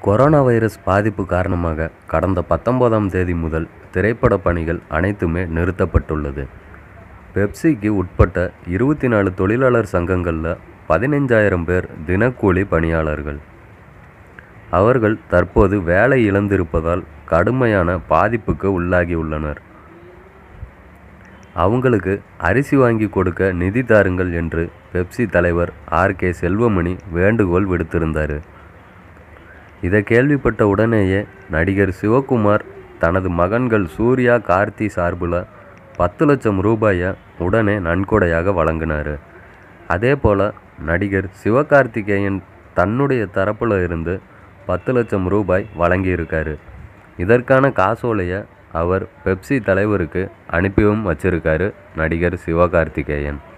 corona virus பாதிப்பு காரணமாக கடந்த பத்தொன்பதாம் தேதி முதல் திரைப்பட பணிகள் அனைத்துமே நிறுத்தப்பட்டுள்ளது பெப்சிக்கு உட்பட்ட இருபத்தி நாலு தொழிலாளர் சங்கங்களில் பதினைஞ்சாயிரம் பேர் தினக்கூலி பணியாளர்கள் அவர்கள் தற்போது வேலை இழந்திருப்பதால் கடுமையான பாதிப்புக்கு உள்ளாகியுள்ளனர் அவங்களுக்கு அரிசி வாங்கி கொடுக்க நிதி தாருங்கள் என்று பெப்சி தலைவர் ஆர் கே செல்வமணி வேண்டுகோள் விடுத்திருந்தார் இதை கேள்விப்பட்ட உடனேயே நடிகர் சிவகுமார் தனது மகன்கள் சூர்யா கார்த்தி சார்பில் பத்து லட்சம் ரூபாயை உடனே நன்கொடையாக வழங்கினார் அதே போல் நடிகர் சிவகார்த்திகேயன் தன்னுடைய தரப்பில் இருந்து பத்து லட்சம் ரூபாய் வழங்கியிருக்காரு இதற்கான காசோலையை அவர் பெப்சி தலைவருக்கு அனுப்பியும் வச்சிருக்காரு நடிகர் சிவகார்த்திகேயன்